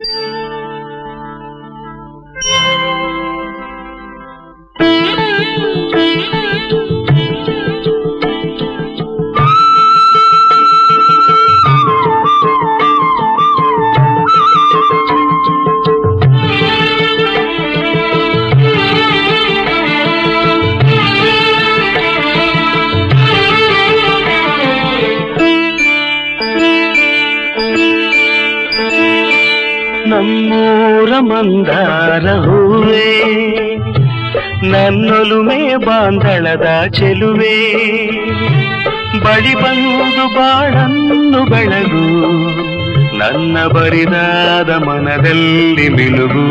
ನಮ್ಮೂರ ಮಂದಾರ ಹೂವೇ ನನ್ನೊಲುಮೆ ಬಾಂಧಳದ ಚೆಲುವೆ ಬಳಿ ಬಂದು ಬಾಳನ್ನು ಬೆಳಗು ನನ್ನ ಬರಿದಾದ ಮನದಲ್ಲಿ ಮಿಲುಗು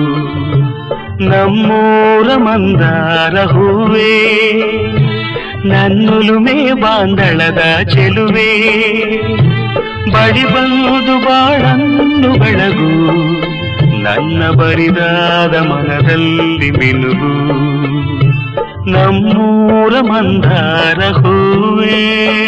ನಮ್ಮೂರ ಮಂದಾರ ಹೂವೇ ನನ್ನೊಲುಮೆ ಬಾಂಧಳದ ಚೆಲುವೆ ಬಳಿ ಬಂದು ಬಾಳನ್ನು ಬೆಳಗು ನನ್ನ ಬರಿದಾದ ಮನದಲ್ಲಿ ಮಿನುಗು ನಮ್ಮೂರ ಮಂದಾರ ಹೂವೇ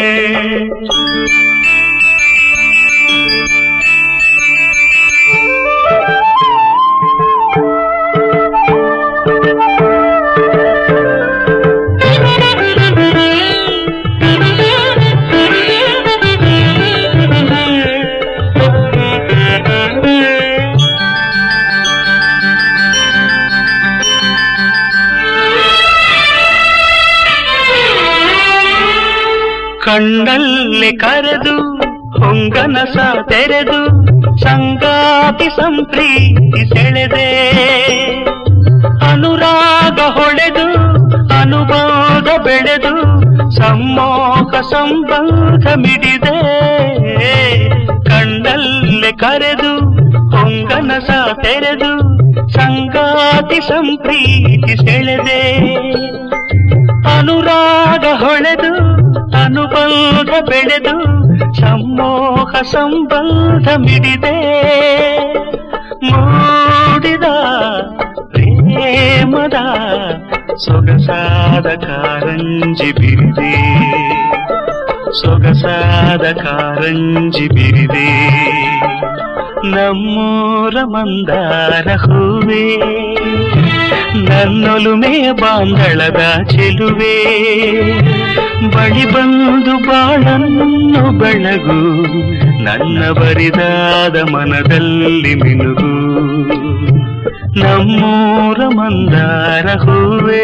ಕಣ್ಣಲ್ಲಿ ಕರೆದು ಹೊಂಗನಸ ತೆರೆದು ಸಂಗಾತಿ ಸಂಪ್ರೀತಿ ಸೆಳೆದೆ ಅನುರಾಗ ಹೊಳೆದು ಅನುಬೋಧ ಬೆಳೆದು ಸಮ್ಮೋಹ ಸಂಬಂಧ ಮಿಡಿದೆ ಕಣ್ಣಲ್ಲಿ ಕರೆದು ಹೊಂಗನಸ ತೆರೆದು ಸಂಗಾತಿ ಸಂಪ್ರೀತಿ ಸೆಳೆದೆ ಅನುರಾಗ ಹೊಳೆದು ಅನುಬಂಧ ಬೆಳೆದು ಸಮ್ಮೋಹ ಸಂಬಂಧ ಮಿಡಿದೆ ಮೂಡಿದ ಪ್ರೇಮದ ಸೊಗಸಾದ ಕಾರಂಜಿ ಬಿರಿದೆ ಸೊಗಸಾದ ಕಾರಂಜಿ ಬಿರಿದೆ ನಮ್ಮೂರ ಮಂದಾರ ಹೂವೇ ನನ್ನೊಲುಮೆ ಬಾಂಧಳದ ಚೆಲುವೆ ಬಳಿ ಬಂದು ಬಾಳನ್ನು ಬೆಳಗು ನನ್ನ ಬರಿದಾದ ಮನದಲ್ಲಿ ಮಿನುಗು ನಮ್ಮೂರ ಮಂದಾರ ಹೂವೇ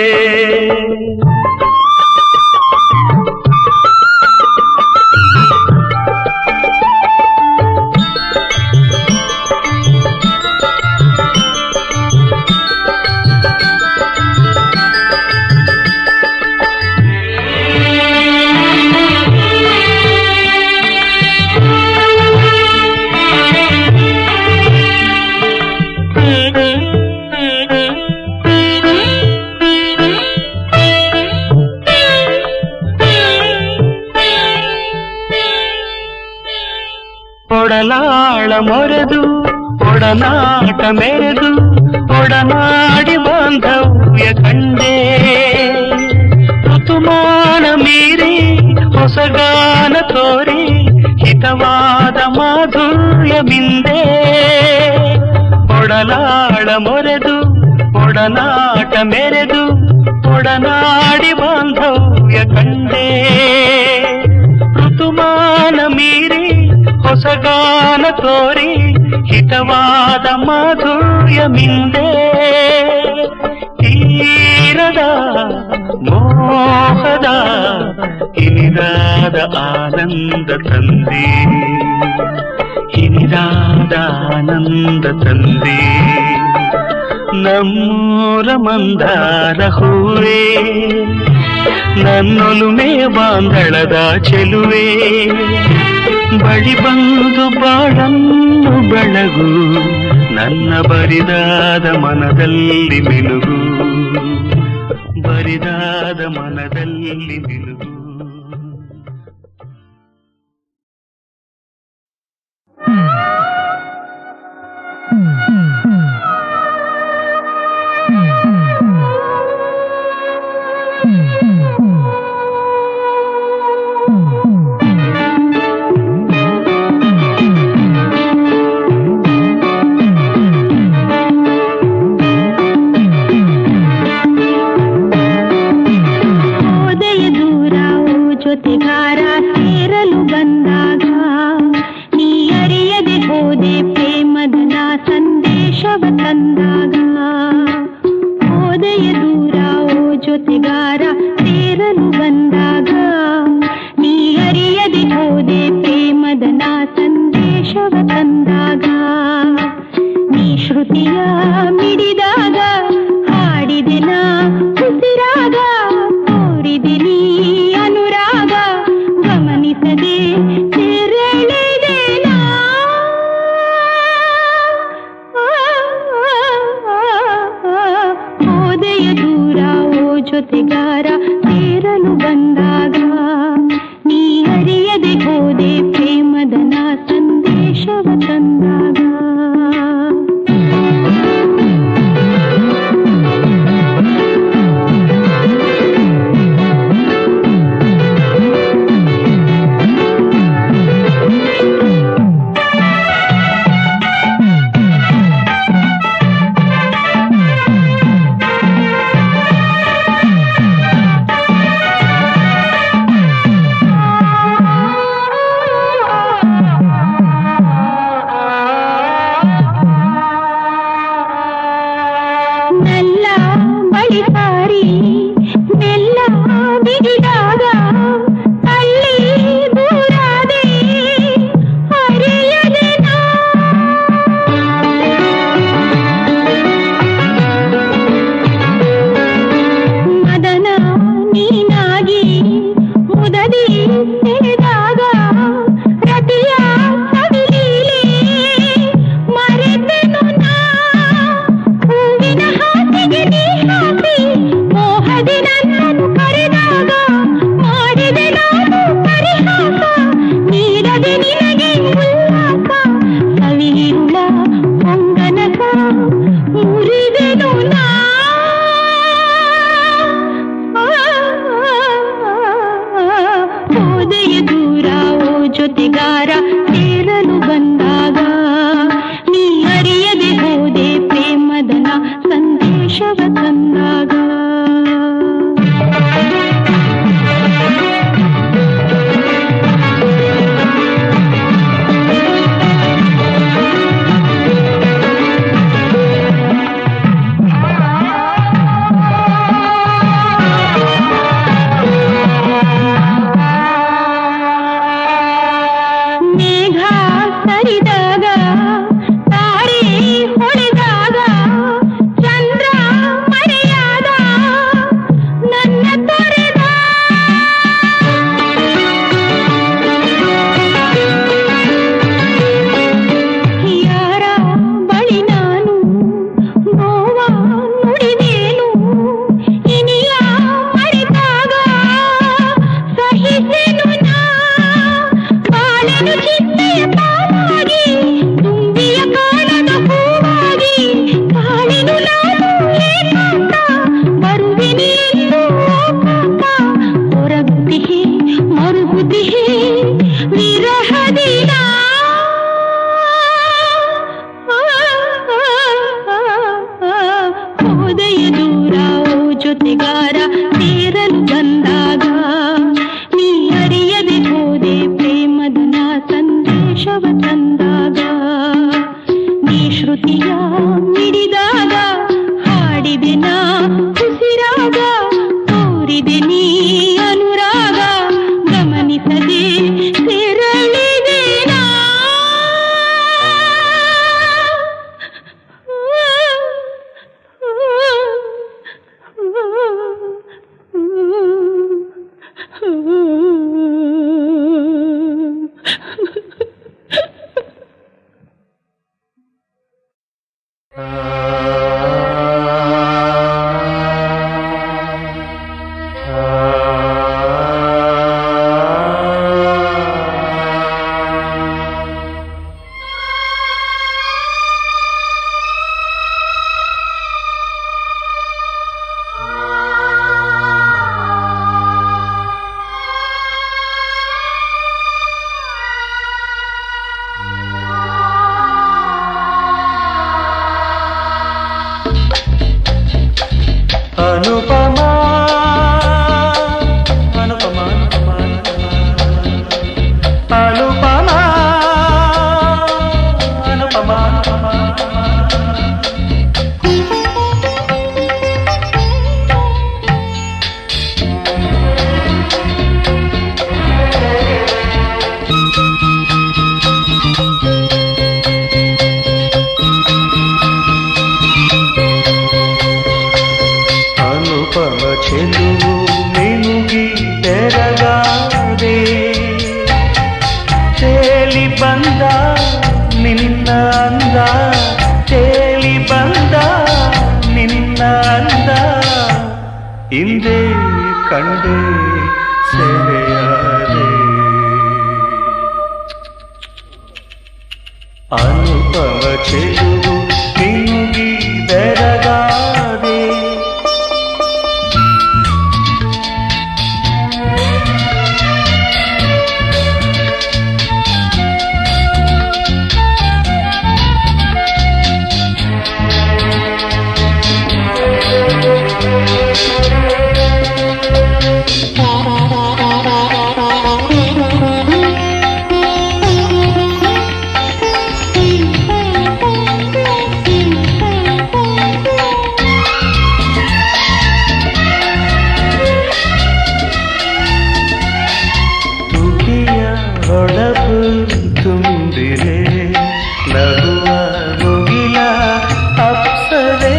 ಒಡಲಾಳ ಮೊರೆದು ಒಡನಾಟ ಮೆರೆದು ಒಡನಾಡಿ ಬಾಂಧವ್ಯ ಕಂಡೆ ಋತುಮಾನ ಮೀರಿ ಹೊಸಗಾನ ತೋರಿ ಹಿತವಾದ ಮಾಧುರ್ಯ ಮಿಂದೆ ಒಡಲಾಳ ಮೊರೆದು ಒಡನಾಟ ಮೆರೆದು ಒಡನಾಡಿ ಬಾಂಧವ್ಯ ಕಂಡೆ ಋತುಮಾನ ಮೀರಿ ಹೊಸಗಾನ ತೋರಿ ಹಿತವಾದ ಮಾಧುರ್ಯ ಮಿಂದೆ ತೀರದ ಮೋಹದ ಇನಿದಾದ ಆನಂದ ತಂದೆ ಇನಿದಾದ ಆನಂದ ತಂದೆ ನಮ್ಮೂರ ಮಂದಾರ ಹೂವೇ ನನ್ನೊಲುಮೆ ಬಾಂಧಳದ ಚೆಲುವೆ ಬಳಿ ಬಂದು ಬಾಳನ್ನು ಬೆಳಗು ನನ್ನ ಬರಿದಾದ ಮನದಲ್ಲಿ ಮಿನುಗು ಬರಿದಾದ ಮನದಲ್ಲಿ ಮಿನುಗು Thank you. ಶ್ರುತಿಯ ಮಿಡಿದಾಗ ಹಾಡಿದೆ ನಾ ಉಸಿರಾಗ ತೋರಿದೆ ನೀ ಅನುರಾಗ ಗಮನಿಸದೆ ತೆರಳಿದೆ ನಾ ಹೋದೆಯ ದೂರ ಓ ಜೊತೆಗಾರ ಸೇರಲು ಬಂದಾಗ ನೀ ಅರಿಯದೆ ಹೋದೆ ಪ್ರೇಮದನ ಸಂದೇಶವ ತಂದಾಗ ಮೆಲ್ಲ ಬಳಿ ಸಾರಿ ಮೆಲ್ಲ ಬಿಗಿದಾಗ ತಳ್ಳಿ ದೂರಾದೆ ಅರಿಯದೆ ನಾ. ಮದನ ನೀನಾಗಿ ಮುದದಿ ಸೆಳೆದಾಗ ರತಿಯ ಸವಿಲೀಲೆ ಮರೆತೆನು ನಾ ಹೂವಿನ ಹಾಸಿಗೆ ನೀ ಹಾಸಿ ಮೋಹದಿ ನನ್ನನ್ನು ಕರೆದಾಗ ಮಾಡಿದೆ ನಾನು ಪರಿಹಾಸ ನೀಡದೆ ನಿನಗೆ ಉಲ್ಲಾಸ ಸವಿಯಿರುಳ ಹೊಂಗನಕ ಮುರಿದೆನು ನಾ ಹೋದೆಯ ದೂರ ಓ ಜೊತೆಗಾರ ಸೇರಲು ಬಂದಾಗ ನೀ ಅರಿಯದೆ ಹೋದೆ ಪ್ರೇಮದನ ಸಂದೇಶವ ತಂದಾಗ ಮೇಘ ಸರಿದಾಗ ತಾರೆ ಹೊಳೆದಾಗ ಚಂದ್ರ ಮರೆಯಾದ ನನ್ನ ತೊರೆದ ಯಾರ ಬಳಿ ನಾನು ನೋವ ನುಡಿದೇನು ಇನಿಯ ಮರೆತಾಗ ಸಹಿಸೆನು ನಾ ಬಾಳೆನು ಚಿಂತೆಯ ಪಾಲಾಗಿ ತುಂಬಿಯ ಕಾಣದ ಹೂವಾಗಿ ಕಾಳೆನು ನಾನು ಏಕಾಂತ ಬರುವೆನಿ ಎಂದು ಓಕಾಂತ ಹೊರಗುತ್ತಿಹೆ ಮರುಗುತ್ತಿಹೆ ವಿರಹದಿನ ಹೋದೆಯ ದೂರ ಓ ಜೊತೆಗಾರ ಸೇರಲು ಬಂದಾಗ ನೀ ಅರಿಯದೆ ಹೋದೆ ಪ್ರೇಮದನ ಸಂದೇಶವ ತಂದಾಗ ನೀ ಶ್ರುತಿಯ ಮಿಡಿದಾಗ ಹಾಡಿದೆ ನಾ ಉಸಿರಾಗ ತೋರಿದೆ ನೀ ಅನುರಾಗ ಗಮನಿಸದೆ ತೆರಳಿದೆ ನಾ ಅನುಪಮ ಅನುಪಮ ಅನುಪಮ ಅನುಪಮ ಚೆಲುವು ಮಿನುಗಿ ತೆರಗಾದೆ ತೇಲಿ ಬಂದ ನಿನ್ನ ಅಂದ ತೇಲಿ ಬಂದ ನಿನ್ನ ಅಂದ ಹಿಂದೆ ಕಂಡೆ ಸೆರೆಯಾದೆ ಅನುಪಮ ಚೆಲುವು ಮಿನುಗಿ ಬೆರಗಾದೆ ತುಟಿಯ ಹೊಳಪು ತುಂಬಿರೆ ನಗುವ ಮುಗಿಲ ಅಪ್ಸರೆ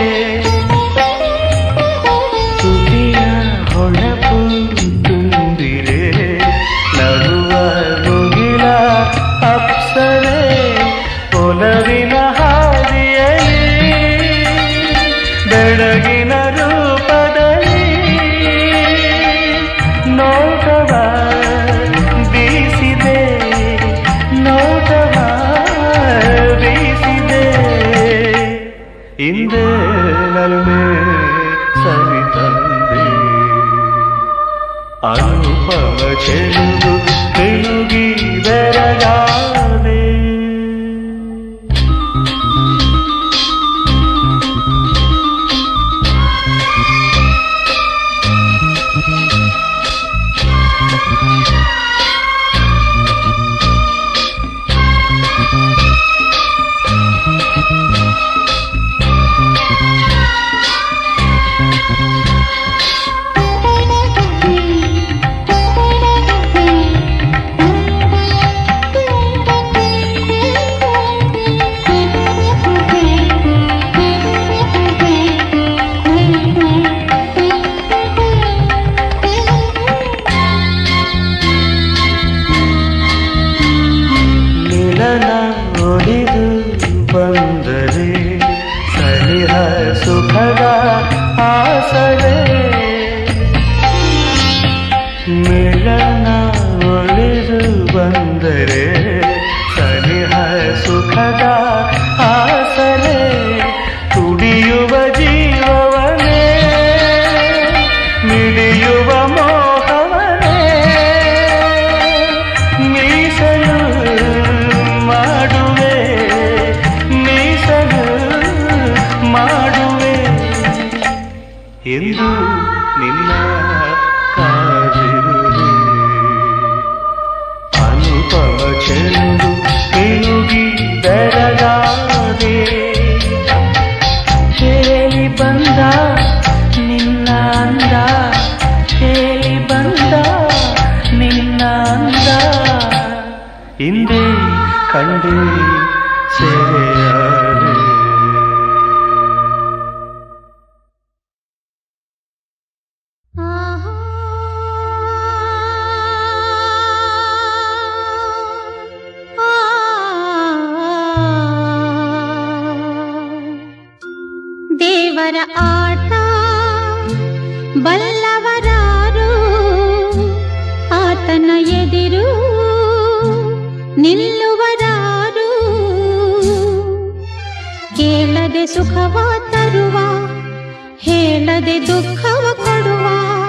ತುಟಿಯ ಹೊಳಪು ತುಂಬಿರೆ ನಗುವ ಮುಗಿಲ ಅಪ್ಸರೆ ಒಲವಿನ ಹಾದಿಯಲ್ಲಿ ಬೆಳಗಿನ ರೂಪದಲ್ಲಿ ನೋಟವ ಬೀಸಿದೆ ನೋಟವ ಬೀಸಿದೆ ಹಿಂದೆ ನಲ್ಮೆ ಸವಿತಂದೆ ಅನುಪಮ ಚೆಲುವು ತಿರುಗಿ ಬೆರಗಾದೆ ಮಿಲನ ಒಲಿದು ಬಂದರೆ ಸರಿಹ ಸುಖದ ಆಸರೆ ಮಿಲನ ಒಲಿದು ಬಂದರೆ ಸರಿಹ ಸುಖದ ಆಸರೆ ತುಡಿಯುವ ಜೀವವನೇ ಮಿಡಿಯುವ ಮೋಹವನೇ ಮೀಸಲು ಮಾಡುವೆ ಮೀಸಲು ಮಾಡುವೆ ಎಂದು ನಿನ್ನ ಕಾದಿರುವೆ ಅನುಪಮ ಚೆಲುವು ತಿರುಗಿ ಬೆರಗಾದೆ ಕೇಳಿ ಬಂದ ನಿನ್ನ ಅಂದ ಕೇಳಿ ಬಂದ ನಿನ್ನ ಅಂದ ಹಿಂದೆ ಕಂಡೆ ಸೆರೆಯಾದೆ ದೇವರ ಆಟ ಬಲ್ಲವರಾರು ಆತನ ಎದಿರು ನಿಲ್ಲುವರಾರು ಕೇಳದೆ ಸುಖವ ತರುವ ಹೇಳದೆ ದುಃಖವ ಕೊಡುವ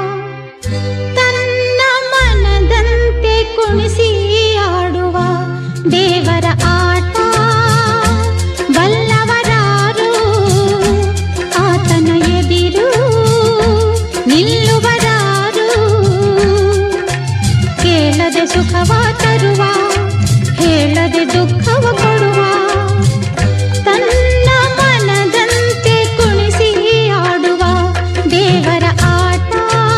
ತನ್ನ ಮನದಂತೆ ಕುಣಿಸಿ ಆಡುವ ದೇವರ ಆಟ ಬಲ್ಲವರಾರು ಆತನ ಎದಿರು ನಿಲ್ಲುವರಾರು ಕೇಳದೆ ಸುಖವ ತರುವ ಹೇಳದೆ ದುಃಖವ ಕೊಡುವ ತನ್ನ ಮನದಂತೆ ಕುಣಿಸಿ ಆಡುವ ದೇವರ ಆಟ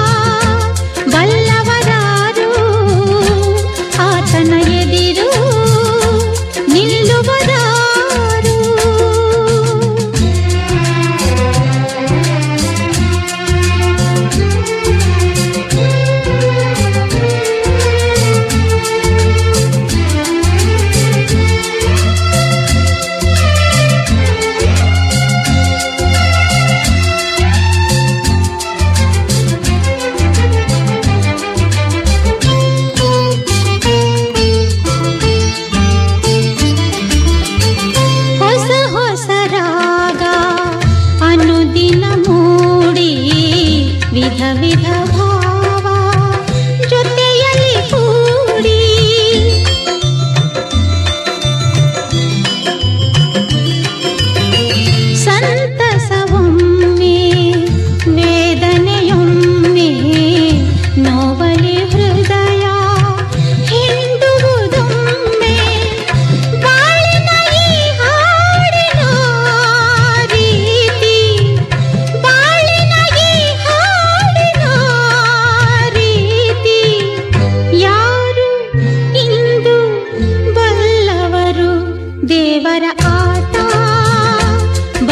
ಬಲ್ಲವರಾರು ಆತನ ಎದಿರು ನಿಲ್ಲುವರಾರು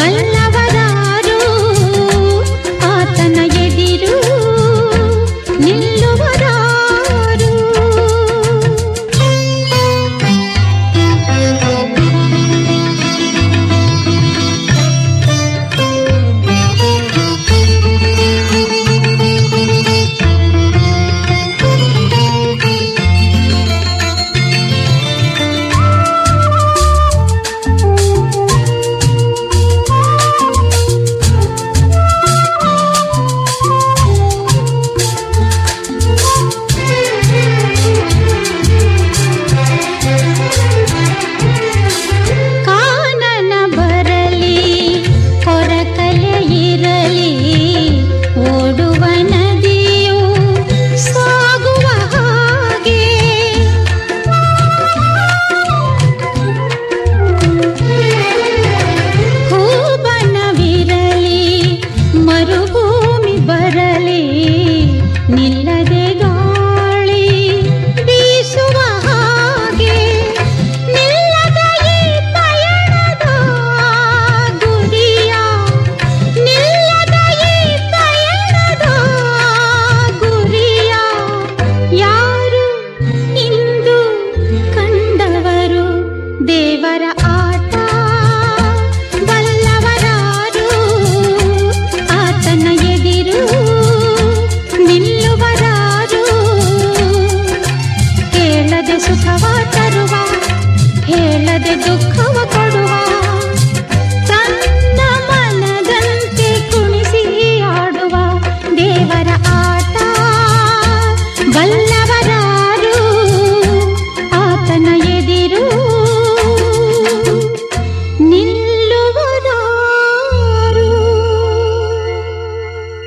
ಬಲ್ಲವರಾರು ಆತನ ಎದಿರು ನಿಲ್ಲುವರಾರು ಕಾನನ ಬರಲಿ ಕೊರಕಲೆ ಇರಲಿ ಓಡುವ ನದಿಯು ಸಾಗುವ ಹಾಗೆ ಹೂಬನವಿರಲಿ ಮರುಭೂಮಿ ಬರಲಿ ನಿಲ್ಲದೆ ಗಾಳಿ ಬೀಸುವ ಹಾಗೆ ನಿಲ್ಲದ ಈ ಪಯಣದ ಗುರಿಯ ನಿಲ್ಲದ ಈ ಪಯಣದ ಗುರಿಯ ಯಾರು ಇಂದು ಕಂಡವರು ದೇವರ ಆಟ ಬಲ್ಲವರಾರು ಆತನ ಎದಿರು ನಿಲ್ಲುವರಾರು ಕೇಳದೆ ಸುಖವ ತರುವ ಹೇಳದೆ ದುಃಖವ ಕೊಡುವ ತನ್ನ ಮನದಂತೆ ಕುಣಿಸಿ ಆಡುವ ದೇವರ ಆಟ ಬಲ್ಲವರಾರು ಆತನ ಎದಿರು ನಿಲ್ಲುವರಾರು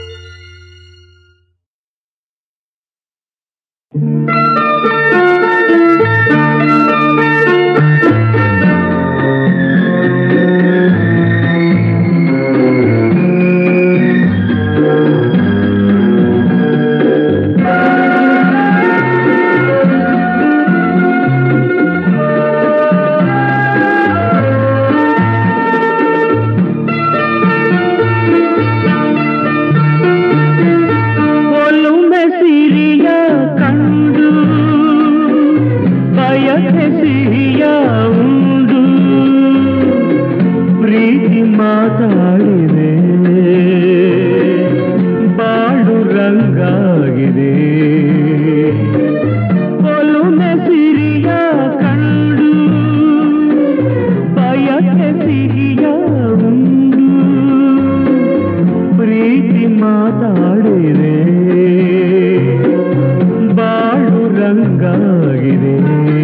ಒಲುಮೆ ಸಿರಿಯ ಕಂಡು ಬಯಕೆ ಸಿಹಿಯ ಉಂಡು ಪ್ರೀತಿ ಮಾತಾಡಿದೆ ಬಾಳು ರಂಗಾಗಿದೆ ಒಲುಮೆ ಸಿರಿಯ ಕಂಡು ಬಯಕೆ ಸಿಹಿಯ ಉಂಡು ಪ್ರೀತಿ ಮಾತಾಡಿದೆ ಬಾಳು ರಂಗಾಗಿದೆ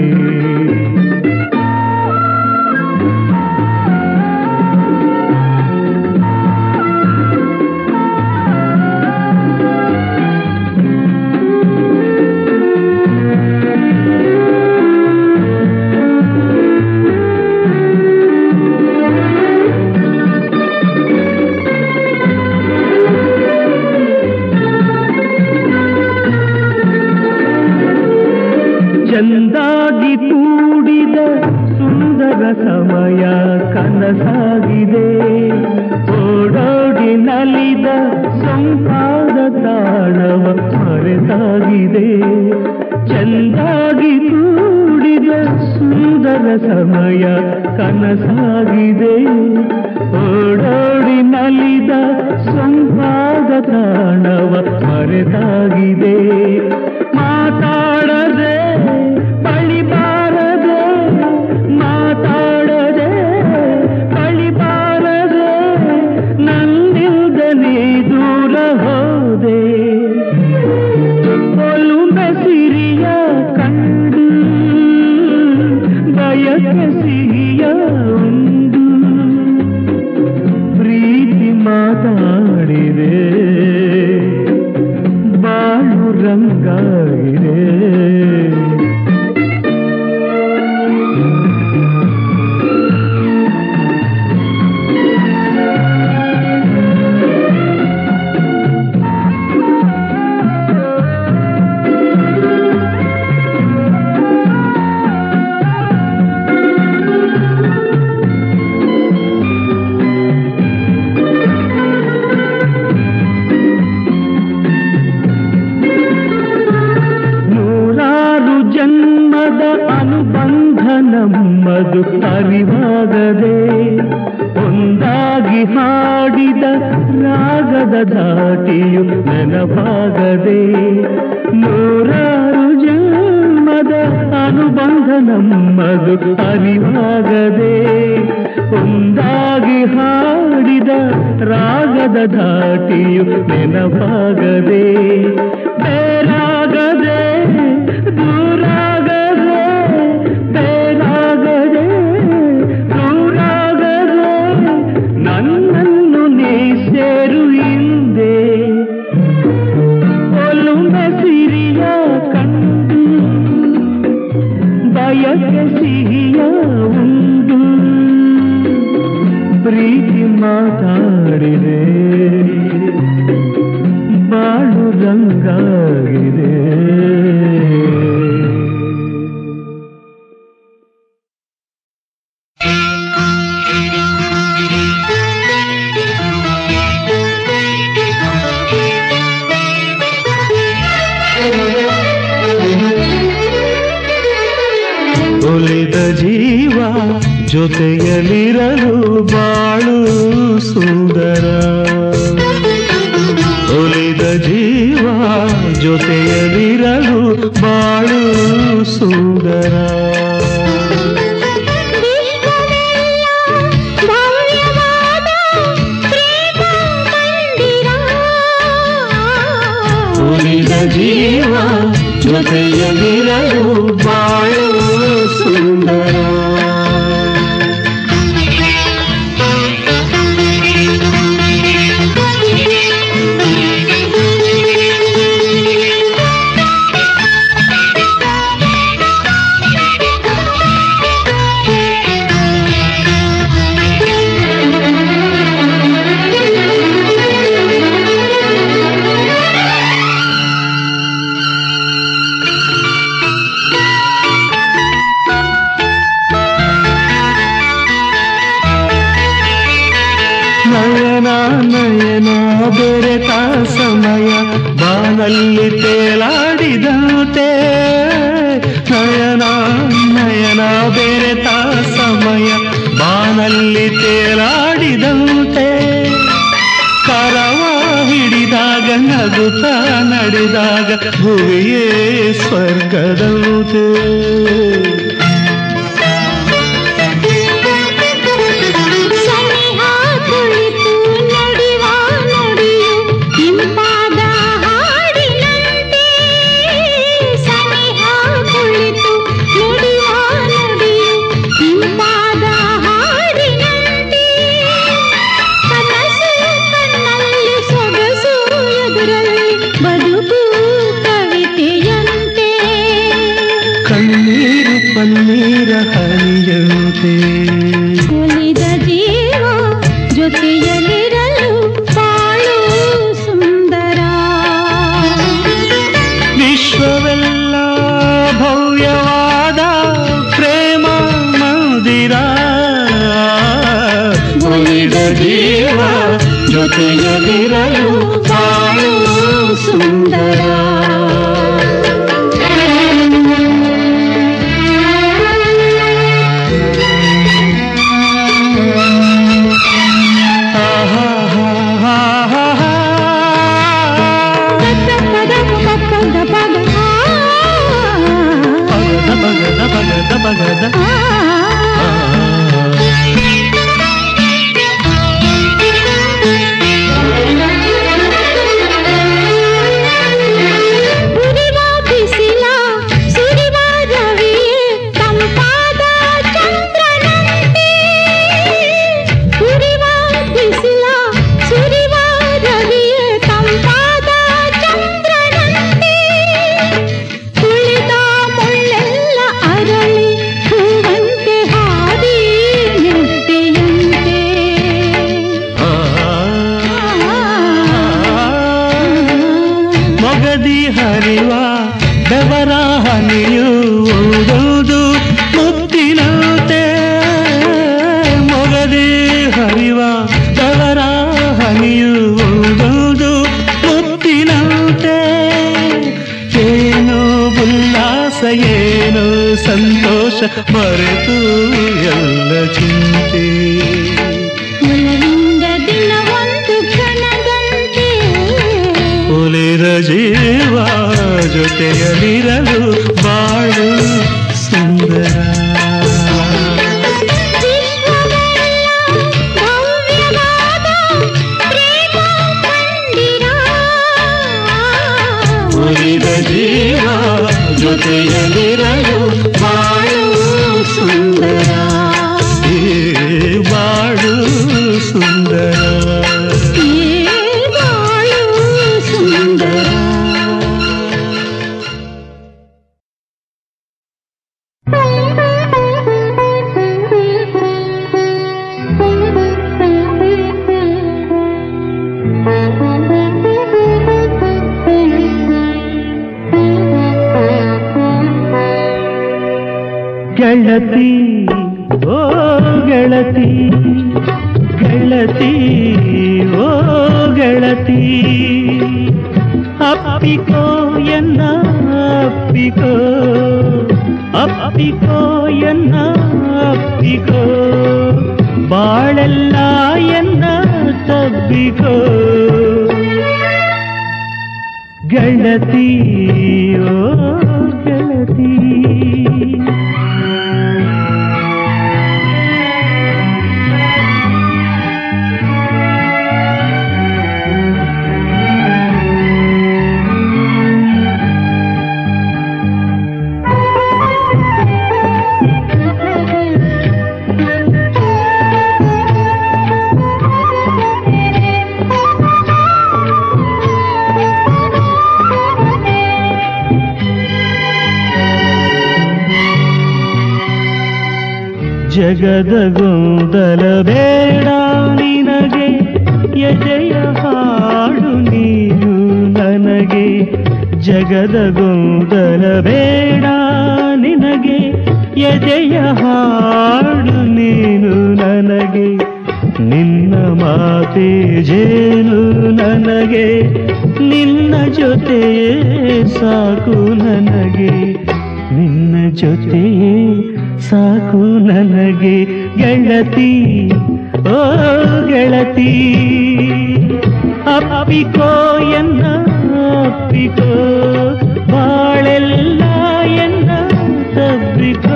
ಚಂದಾಗಿ ಕೂಡಿದ ಸುಂದರ ಸಮಯ ಕನಸಾಗಿದೆ ಓಡೋಡಿ ನಲಿದ ಸಂಪಾದ ತಾಣವ ಮರೆತಾಗಿದೆ ಚಂದಾಗಿ ಕೂಡಿದ ಸುಂದರ ಸಮಯ ಕನಸಾಗಿದೆ ಓಡೋಡಿ ನಲಿದ ಸಂಪಾದ ತಾಣವ ಮರೆತಾಗಿದೆ ಮಾತಾಡದೆ ಬಳಿಬಾರದೆ ಮಾತಾಡದೆ ಬಳಿಬಾರದೆ ನನ್ನಿಂದ ನೀ ದೂರ ಹೋದೆ ಒಲುಮೆ ಸಿರಿಯ ಕಂಡು ಬಯಕೆ ಸಿಹಿಯ ಉಂಡು ಪ್ರೀತಿ ಮಾತಾಡಿದೆ ಬಾಳು ರಂಗ ಹಾಡಿದ ರಾಗದ ಧಾಟಿಯು ನೆನಪಾಗದೆ ನೂರಾರು ಜನ್ಮದ ಅನುಬಂಧ ನಮ್ಮದು ಅರಿವಾಗದೆ ಒಂದಾಗಿ ಹಾಡಿದ ರಾಗದ ಧಾಟಿಯು ನೆನಪಾಗದೆ ಬೇರಾಗದೆ ದೂರಾಗದೆ ಬೇರಾಗದೆ ದೂರಾಗದೆ ನನ್ನನ್ನು ನೀ ಸೇರು ಹಿಂದೆ ಒಲುಮೆ ಸಿರಿಯ ಕಂಡು ಬಯಕೆ ಸಿಹಿಯ ಉಂಡು ಪ್ರೀತಿ ಮಾತಾಡಿದೆ ಬಾಳು ರಂಗಾಗಿದೆ ಉಳಿದ ಜೀವ ಜೊತೆಯಲಿರಲು ಬಾಳು ಸುಂದರ ಉಳಿದ ಜೀವ ಜೊತೆಯಲಿರಲು ಬಾಳು ಸುಂದರ ವಿಶ್ವವೆಲ್ಲ ಭವ್ಯವಾದ ಪ್ರೇಮ ಮಂದಿರ ಉಳಿದ ಜೀವ ಜೊತೆಯಲಿರಲು ಬಾಳು ಸುಂದರ ನಯನ ನಯನ ಬೆರೆತ ಸಮಯ ಬಾನಲ್ಲಿ ತೇಲಾಡಿದಂತೆ ನಯನ ನಯನ ಬೆರೆತ ಸಮಯ ಬಾನಲ್ಲಿ ತೇಲಾಡಿದಂತೆ ಕರವ ಹಿಡಿದಾಗ ನಗುತ್ತ ನಡೆದಾಗ ಭುವಿಯೇ ಸ್ವರ್ಗದಂತೆ ಸನಿಹ ಕುಳಿತು ನಡೆವ ನುಡಿಯು ಇಂಪಾದ ಹಾಡಿನಂತೆ ಸನಿಹ ಕುಳಿತು ನುಡಿವ ನುಡಿಯು ಇಂಪಾದ ಹಾಡಿನಂತೆ ಕನಸು ಕಣ್ಣಲ್ಲಿ ಸೊಗಸು ಎದುರಲ್ಲಿ ಬದುಕು ಕವಿತೆಯಂತೆ ಕಣ್ಣೀರು ಪನ್ನೀರ ಹನಿಯಂತೆ ಒಲಿದ ಜೀವ ಜೊತೆಯಲ್ಲಿರಲು ಬಾಳು ಸುಂದರ ವಿಶ್ವವೆಲ್ಲ ಭವ್ಯವಾದ ಪ್ರೇಮ ಮಂದಿರ ಉಳಿದ ಜೀವ ಜೊತೆಯಲ್ಲಿರಲು ಬಾಳು ಸುಂದರ ಬಗದ ಬಗದ ಬಗದ ಉರಿವ ಬಿಸಿಲ ಸುರಿವ ರವಿಯೇ ತಂಪಾದ ಚಂದ್ರನಂತೆ ಉರಿವ ಬಿಸಿಲ ಸುರಿವ ರವಿಯೇ ತಂಪಾದ ಚಂದ್ರನಂತೆ ಕುಳಿತ ಮುಳ್ಳೆಲ್ಲ ಅರಳಿ ಹೂವಂತೆ ಹಾಡಿ ನೆಟ್ಟೆಯಂತೆ ಮೊಗದಿ ಹರಿವ ಬೆವರ ಹನಿಯು ಓದೋದು ಮುತ್ತಿನಂತೆ ಮೊಗದಿ ಹರಿವ ಬೆವರ ಹನಿಯು ಓದೋದು ಮುತ್ತಿನಂತೆ ಏನು ಉಲ್ಲಾಸ ಏನು ಸಂತೋಷ ಮರೆತು ಎಲ್ಲ ಚಿಂತೆ ಒಲವಿಂದ ಒಲಿದ ಜೀವ ಜೊತೆಯಲ್ಲಿರಲು ಬಾಳು ಸುಂದರ ಏ ಬಾಳು ಸುಂದರ ಈ ಬಾಳು ಸುಂದರ ಗೆಳತಿ ಓ ಗೆಳತಿ ಗೆಳತಿ ಓ ಗೆಳತಿ ಅಪ್ಪಿಕೋ ಎನ್ನ ಅಪ್ಪಿಕೋ ಅಪ್ಪಿಕೋ ಎನ್ನ ಅಪ್ಪಿಕೋ ಬಾಳೆಲ್ಲ ಎನ್ನ ತಬ್ಬಿಕೋ ಗೆಳತಿ ಓ ಗೆಳತಿ ಜಗದ ಗೊಂದಲ ಬೇಡ ನಿನಗೆ ಎದೆಯ ಹಾಡು ನೀನು ನನಗೆ ಜಗದ ಗೊಂದಲ ಬೇಡ ನಿನಗೆ ಎದೆಯ ಹಾಡು ನೀನು ನನಗೆ ನಿನ್ನ ಮಾತೆ ಜೇನು ನನಗೆ ನಿನ್ನ ಜೊತೆಯೇ ಸಾಕು ನನಗೆ ನಿನ್ನ ಜೊತೆಯೇ ಸಾಕು ನನಗೆ ಗೆಳತಿ ಓ ಗೆಳತಿ ಅಪ್ಪಿಕೋ ಎನ್ನ ಅಪ್ಪಿಕೋ ಬಾಳೆಲ್ಲ ಎನ್ನ ತಬ್ಬಿಕೋ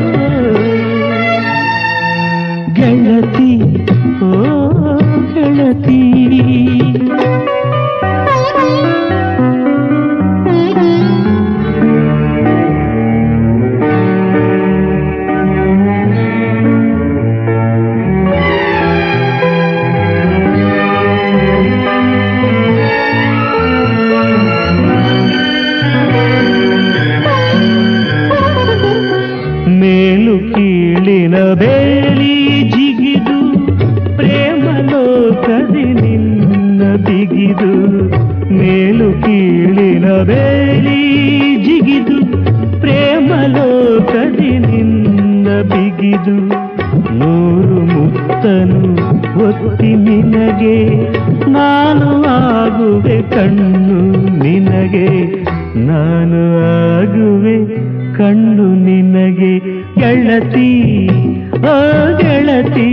ಗೆಳತಿ ಓ ಗೆಳತಿ ಮೇಲು ಕೀಳಿನ ಬೇಲಿ ಜಿಗಿದು ಪ್ರೇಮ ಲೋಕದಿ ನಿನ್ನ ಬಿಗಿದು ಮೇಲು ಕೀಳಿನ ಬೇಲಿ ಜಿಗಿದು ಪ್ರೇಮ ಲೋಕದಿ ನಿನ್ನ ಬಿಗಿದು ನೂರು ಮುತ್ತನು ಒತ್ತಿ ನಿನಗೆ ನಾನು ಆಗುವೆ ಕಣ್ಣು ನಿನಗೆ ನಾನು ಆಗುವೆ ಕಣ್ಣು ನಿನಗೆ ಗೆಳತಿ ಓ ಗೆಳತಿ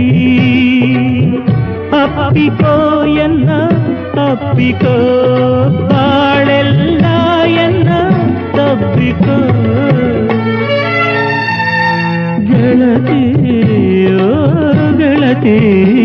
ಅಪ್ಪಿಕೋ ಎನ್ನ ಅಪ್ಪಿಕೋ ಬಾಳೆಲ್ಲ ಎನ್ನ ತಬ್ಬಿಕೋ ಗೆಳತಿ ಓ ಗೆಳತಿ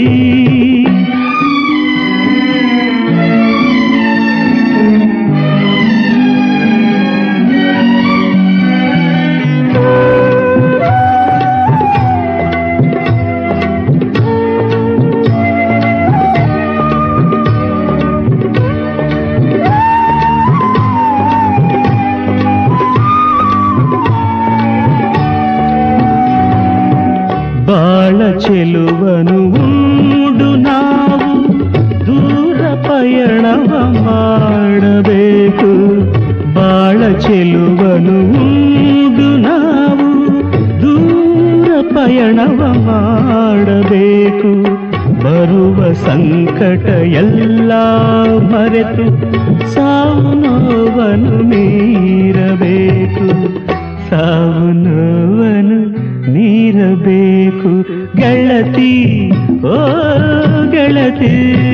ಬಾಳ ಚೆಲುವನು ಉಂಡು ನಾವು ದೂರ ಪಯಣವ ಮಾಡಬೇಕು ಬಾಳ ಚೆಲುವನು ಉಂಡು ನಾವು ದೂರ ಪಯಣವ ಮಾಡಬೇಕು ಬರುವ ಸಂಕಟ ಎಲ್ಲ ಮರೆತು ಸಾವು ನೋವನ್ನು ಮೀರಬೇಕು ಸಾವು ನೋವನ್ನು ನೀರಬೇಕು ಗೆಳತಿ ಓ ಗೆಳತಿ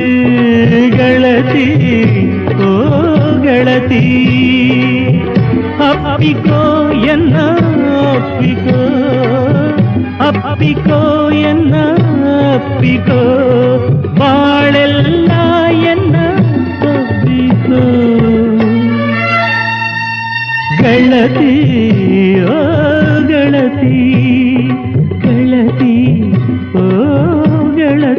ಗೆಳತಿ ಓ ಗೆಳತಿ ಅಪ್ಪಿಕೋ ಎನ್ನ ಅಪ್ಪಿಕೋ ಅಪ್ಪಿಕೋ ಎನ್ನ ಅಪ್ಪಿಕೋ ಬಾಳೆಲ್ಲ ಎನ್ನ ಅಪ್ಪಿಕೋ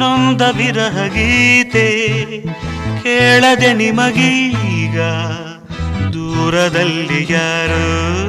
ನೊಂದ ವಿರಹ ಗೀತೆ ಕೇಳದೆ ನಿಮಗೀಗ ದೂರದಲ್ಲಿ ಯಾರು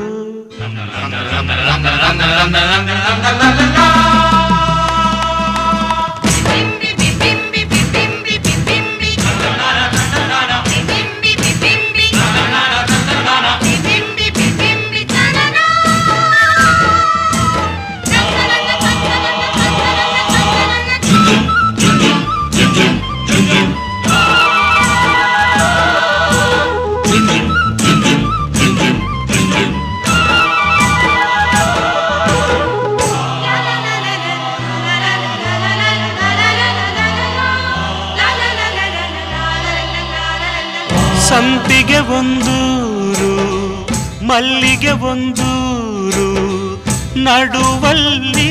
ಸಂಪಿಗೆ ಒಂದೂರು ಮಲ್ಲಿಗೆ ಒಂದೂರು ನಡುವಲ್ಲಿ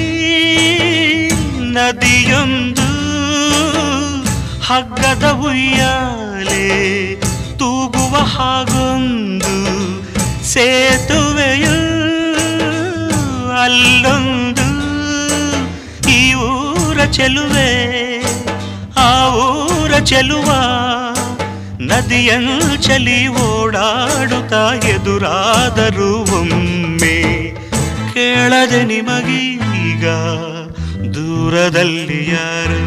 ನದಿಯೊಂದು ಹಗ್ಗದ ಉಯ್ಯಾಲೆ ತೂಗುವ ಹಾಗೊಂದು ಸೇತುವೆಯು ಅಲ್ಲೊಂದು ಈ ಊರ ಚೆಲುವೆ ಆ ಊರ ಚೆಲುವ ನದಿಯಂಚಲಿ ಓಡಾಡುತ್ತಾ ಎದುರಾದರೂ ಒಮ್ಮೆ ಕೇಳದೆ ನಿಮಗೀಗ ದೂರದಲ್ಲಿ ಯಾರು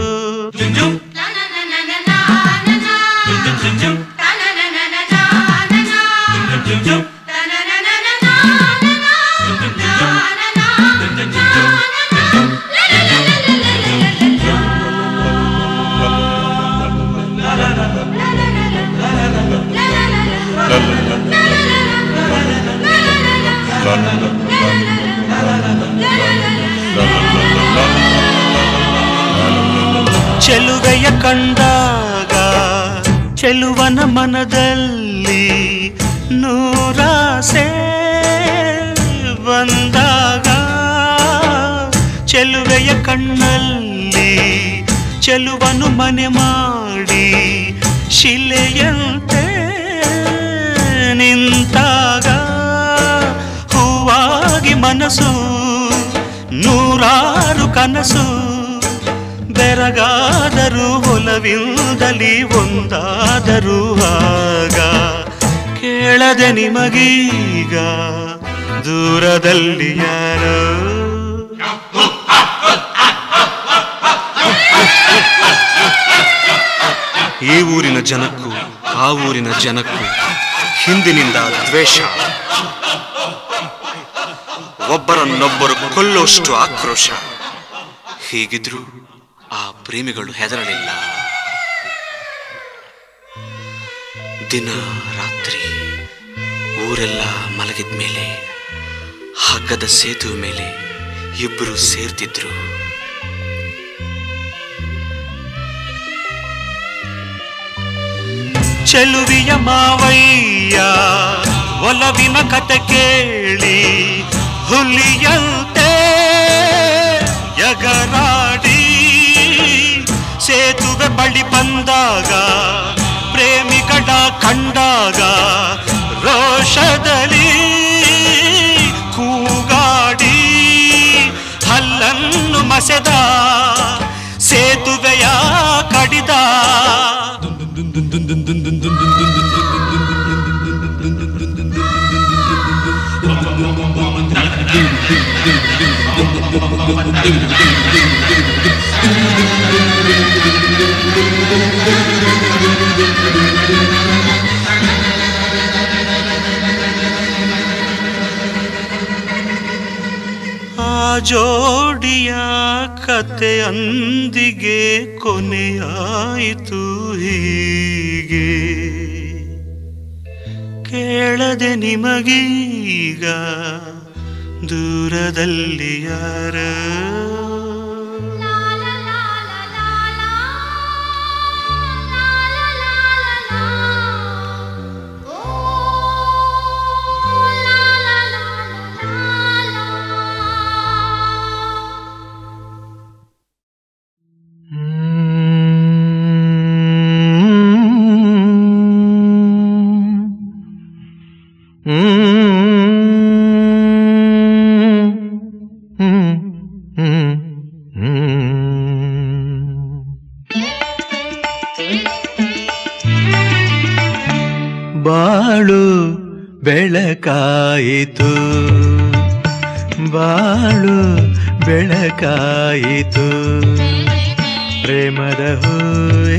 ಚೆಲುವೆಯ ಕಂಡಾಗ ಚೆಲುವನ ಮನದಲ್ಲಿ ನೂರಾಸೆ ಬಂದಾಗ ಚೆಲುವೆಯ ಕಣ್ಣಲ್ಲಿ ಚೆಲುವನು ಮನೆ ಮಾಡಿ ಶಿಲೆಯಂತೆ ನಿಂತಾಗ ಹೂವಾಗಿ ಮನಸ್ಸು ನೂರಾರು ಕನಸು ಬೆರಗಾದರೂ ಒಲವಿಂದಲಿ ಒಂದಾದರೂ ಆಗ ಕೇಳದೆ ನಿಮಗೀಗ ದೂರದಲ್ಲಿ ಯಾರೋ ಈ ಊರಿನ ಜನಕ್ಕೂ ಆ ಊರಿನ ಜನಕ್ಕೂ ಹಿಂದಿನಿಂದ ದ್ವೇಷ ಒಬ್ಬರನ್ನೊಬ್ಬರು ಕೊಲ್ಲುವಷ್ಟು ಆಕ್ರೋಶ ಹೀಗಿದ್ರೂ ಆ ಪ್ರೇಮಿಗಳು ಹೆದರಲಿಲ್ಲ ದಿನ ರಾತ್ರಿ ಊರೆಲ್ಲ ಮಲಗಿದ ಮೇಲೆ ಹಗ್ಗದ ಸೇತುವೆ ಮೇಲೆ ಇಬ್ಬರು ಸೇರ್ತಿದ್ರು ಚೆಲುವಿಯ ಮಾವಯ್ಯ ಒಲವಿನ ಕತೆ ಕೇಳಿ ಹುಲಿಯಂತೆ ಎಗರಾಡಿ ಸೇತುವೆ ಬಳಿ ಬಂದಾಗ ಪ್ರೇಮಿಗಳ ಕಂಡಾಗ ರೋಷದಲ್ಲಿ ಕೂಗಾಡಿ ಹಲ್ಲನ್ನು ಮಸೆದ ಸೇತುವೆಯ ಕಡಿದ ಆ ಜೋಡಿಯ ಕತೆ ಅಂದಿಗೆ ಕೊನೆಯಾಯಿತು ಹೀಗೆ ಕೇಳದೆ ನಿಮಗೀಗ ದೂರದಲ್ಲಿ ಯಾರ ಹ್ಮ್ ಬಾಳು ಬೆಳಕಾಯಿತು ಬಾಳು ಬೆಳಕಾಯಿತು ಪ್ರೇಮದ ಹೂವೇ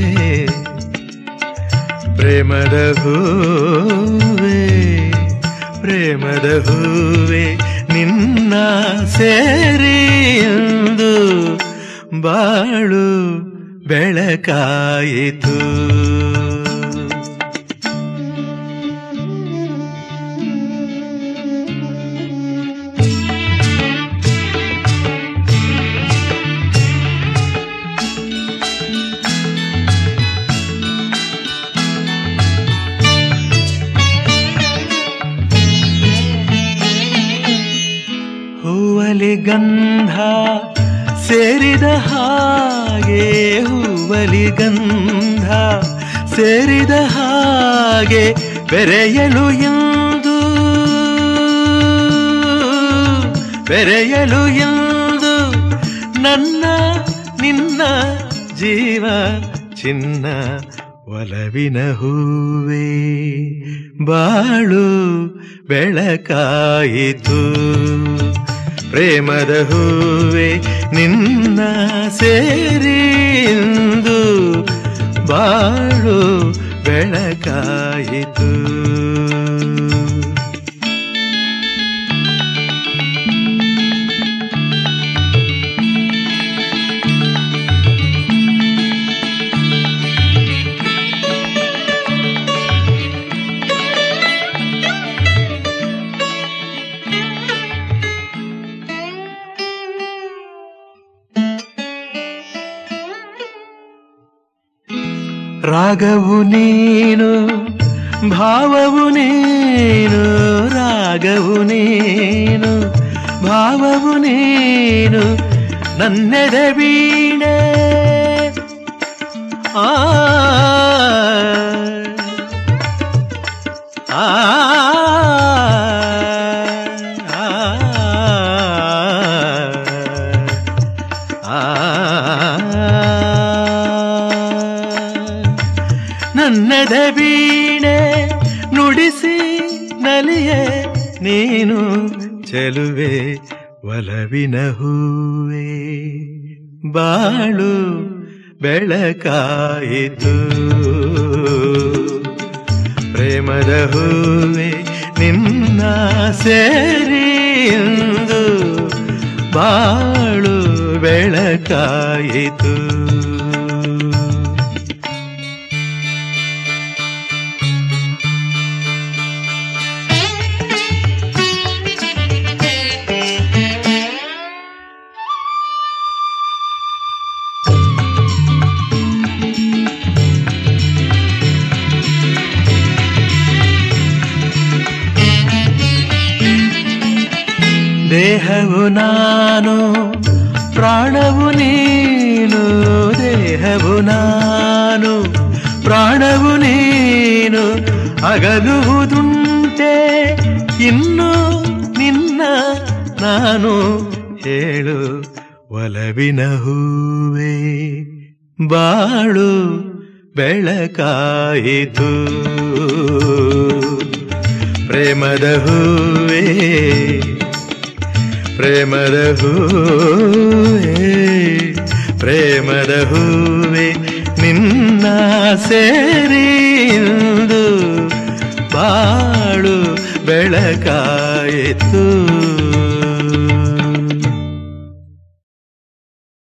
ಪ್ರೇಮದ ಹೂವೇ ಪ್ರೇಮದ ಹೂವೇ ನಿನ್ನ ಸೇರಿ ಎಂದು ಬಾಳು ಬೆಳಕಾಯಿತು ಹೂವಲಿ ಗಂಧ ಸೇರಿದ ಹಾಗೆ ಹೂವಲಿ ಗಂಧ ಸೇರಿದ ಹಾಗೆ ಬೆರೆಯಲು ಎಂದು ಬೆರೆಯಲು ಎಂದು ನನ್ನ ನಿನ್ನ ಜೀವ ಚಿನ್ನ ಒಲವಿನ ಹೂವೇ ಬಾಳು ಬೆಳಕಾಯಿತು ಪ್ರೇಮದ ಹೂವೇ ನಿನ್ನ ಸೇರಿ ಎಂದು ಬಾಳು ಬೆಳಕಾಯಿತು ರಾಗವು ನೀನು ಭಾವವು ನೀನು ರಾಗವು ನೀನು ಭಾವವು ನೀನು ನನ್ನೆದೆ ವೀಣೆ ಆ ಆ ನನ್ನದ ವೀಣೆ ನುಡಿಸಿ ನಲಿಯೆ ನೀನು ಚೆಲುವೆ ಒಲವಿನ ಹೂವೇ ಬಾಳು ಬೆಳಕಾಯಿತು ಪ್ರೇಮದ ಹೂವೇ ನಿನ್ನ ಸೇರಿ ಎಂದು ಬಾಳು ಬೆಳಕಾಯಿತು ದೇಹವು ನಾನು ಪ್ರಾಣವು ನೀನು ದೇಹವು ನಾನು ಪ್ರಾಣವು ನೀನು ಅಗಲುವುದುಂಟೆ ಇನ್ನು ನಿನ್ನ ನಾನು ಹೇಳು ಒಲವಿನ ಹೂವೇ ಬಾಳು ಬೆಳಕಾಯಿತು ಪ್ರೇಮದ ಹೂವೇ ಪ್ರೇಮದ ಹೂವೇ ಪ್ರೇಮದ ಹೂವೇ ನಿನ್ನ ಸೇರಿ ಇಂದು ಬಾಳು ಬೆಳಕಾಯಿತು